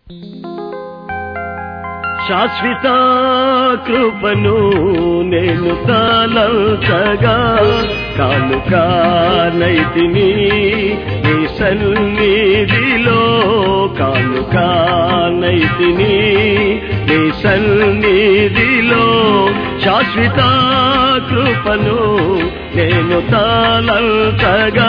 శాశ్వత కృపను నేను తాళంచగా కానుకానైతిని నీ సన్నిధిలో కానుకానైతిని నీ సన్నిధిలో శాశ్వత కృపను నేను తాళంచగా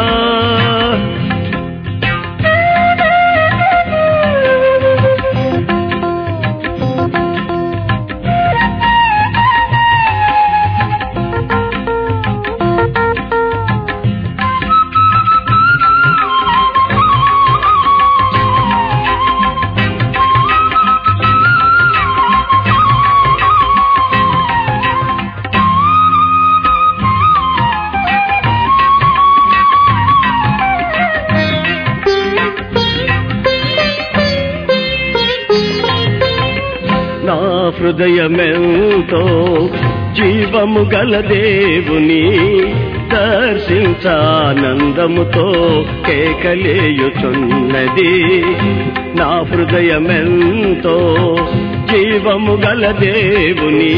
నా హృదయమెంతో జీవము గల దేవుని దర్శించానందముతో కేకలేయుచున్నది నా హృదయమెంతో జీవము గల దేవుని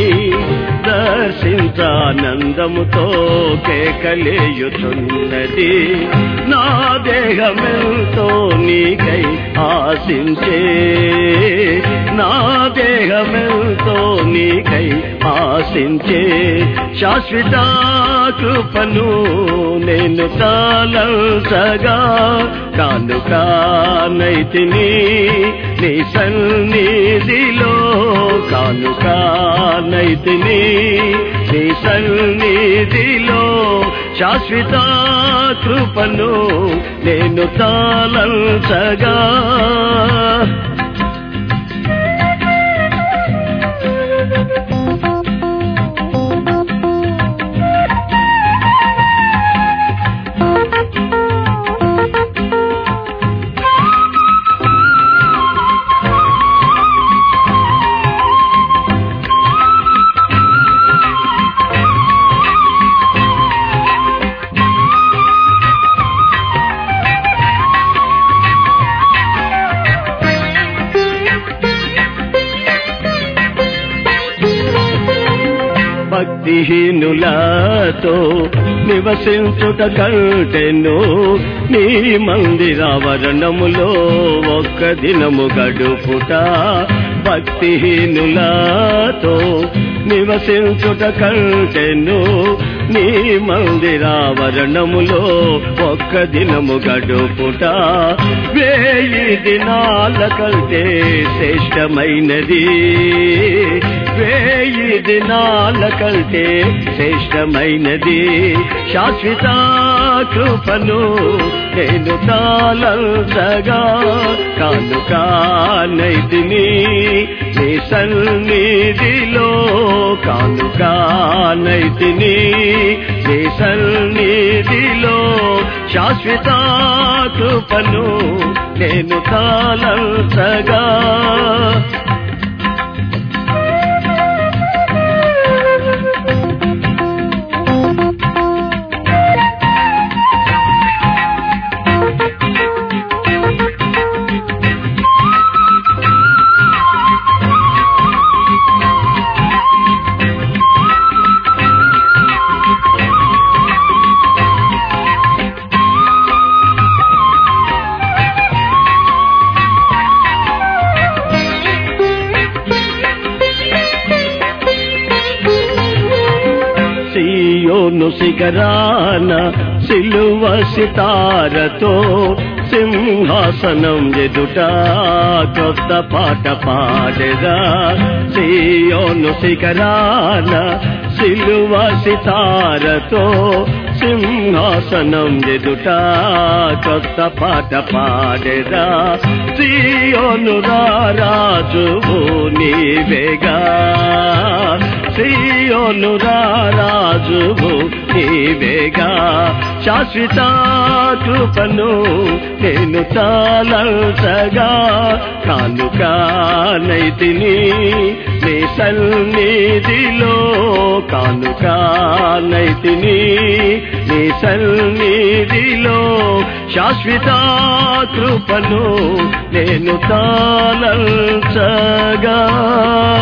దర్శించానందముతో కేకలేయుచున్నది నా దేహమెంతో నీకై ఆశించే నా దేహమెంతో నీకై ఆశించే శాశ్వత కృపను నేను తాళంచగా కానుకానైతిని నీ సన్నిధిలో కానుకానైతిని నీ సన్నిధిలో శాశ్వత కృపను నేను తాళంచగా భక్తిహీనులతో నివసించుట కంటెను నీ మందిరావరణములో ఒక్క దినము గడుపుట భక్తిహీనులతో నివసించుట కంటెను నీ మందిరావరణములో ఒక్క దినము గడుపుట వేయి దినాల కంటే శ్రేష్టమైనది వేయి దినాల కంటే శ్రేష్టమైనది శాశ్వత కృపను నేను తాళంచగా కానుకానైతిని నీ సన్నిధిలో కానుకానైతిని నీ సన్నిధిలో శాశ్వత కృపను నేను తాళంచగా సియోను శిఖరాన సిలువ సితారతో సింహాసనం ఎదుట కొత్త పాట పాడెదా సియోను శిఖరాన సిలువ సితారతో సింహాసనం ఎదుట కొత్త పాట పాడెదా సియోను రాజువు నీవేగా సియోను రాజువు నీవేగా శాశ్వత కృపను నేను తాళంచగా కానుకానైతిని నీ సన్నిధిలో కానుకానైతిని నీ సన్నిధిలో శాశ్వత కృపను నేను తాళంచగా